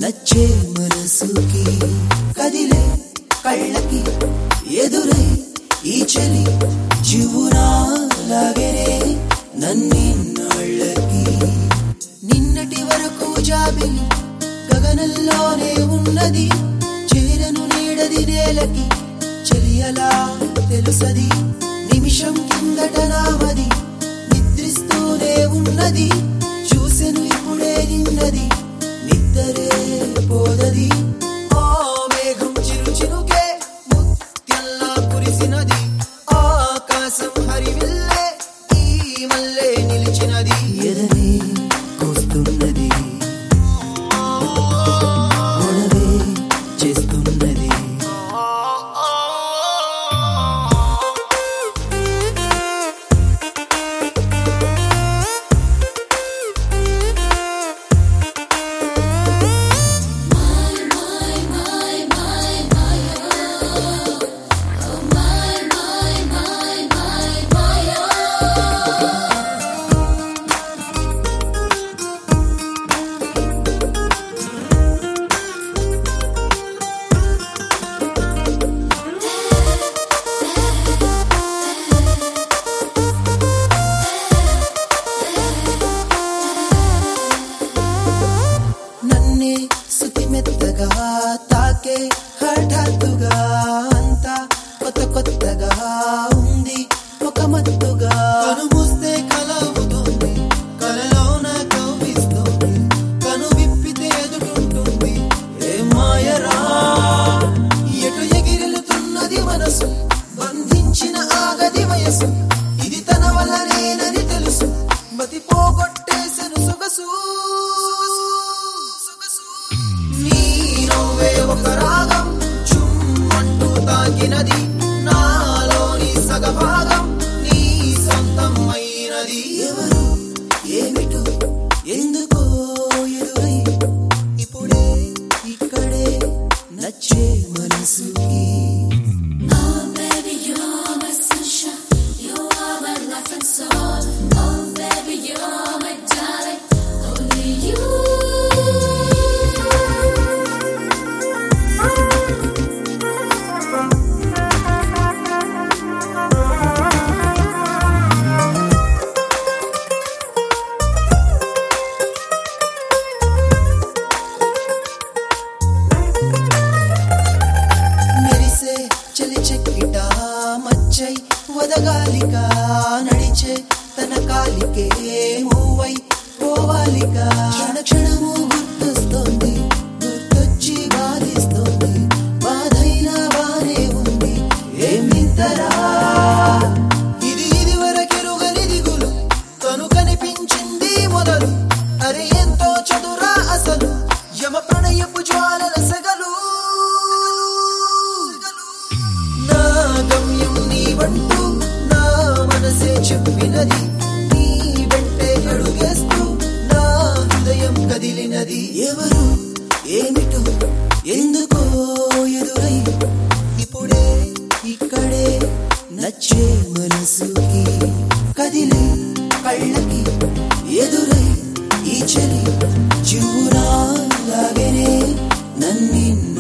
నచ్చే మనసుకి కదిలే కళ్ళకి ఎదురై ఈ చలి జీవునా లాగనే నన్నిన్నాళ్ళకి నిన్నటి వరకు జాబిలి గగనంలోనే ఉన్నది చేరను నీడది నేలకి చెలియలా తెలుసది నిమిషం కిందట నామది నిద్రిస్తూనే ఉన్నది చూసెను ఇప్పుడే నిన్నది నిద్దరే పోదది ఆ మేఘం చిరు చిరుకే ముత్యంలా కురిసినది ఆకాశం హరివిల్లే ఈ మల్లె నిలిచినది ఎదనే కోస్తున్నది గొడవే చేస్తున్నది నన్నే శృతి మెత్తగా తాకే హఠాత్తుగా అంతా కొత్త కొత్తగా ఉంది ఒక మత్తుగా కనుమూస్తే కలవుతుంది కలలోన కవ్విస్తుంది కను విప్పితే ఎదుటుంటుంది ఏ మాయరా ఎటు ఎగిరెలుతున్నది మనసు బంధించిన ఆగది వయసు ఇది తన వల్లనేనని తెలుసు మతి పోగొట్టేసెను సొగసు నీ నవ్వే ఒక రాగం చుమ్మంటూ తాకినది నాలోని సగభాగం నీ సొంతం అయినది ఎవరు ఏమిటో ఎందుకో ఎదురై ఇప్పుడే ఇక్కడే నచ్చే మనసుకి Oh, baby, you're my sunshine. You are my life and soul. Oh, baby, you're my darling. Only you. మెరిసే చలి చెక్కిట మచ్చై వదగాలిక నడిచే తన కాలికే మూవై పోవాలిక క్షణ క్షణము గుర్తొస్తోంది గుర్తొచ్చి బాధిస్తోంది బాధైనా బానే ఉంది ఏమింతరా ఇది ఇది వరకెరుగని దిగులు తను కనిపించింది మొదలు అరే ఎంతో చదురా అసలు యమ ప్రణయపు జ్వాలల సగలు నా గమ్యం నీవంటూ నా మనసే చెప్పినది నీ వెంటే అడుగేస్తూ నా హృదయం కదిలినది ఎవరు ఏమిటో ఎందుకో ఎదురై ఇప్పుడే ఇక్కడే నచ్చే మనసుకి కదిలే కళ్ళకి ఎదురై ఈ చలి జీవునా లాగనే నన్నిన్న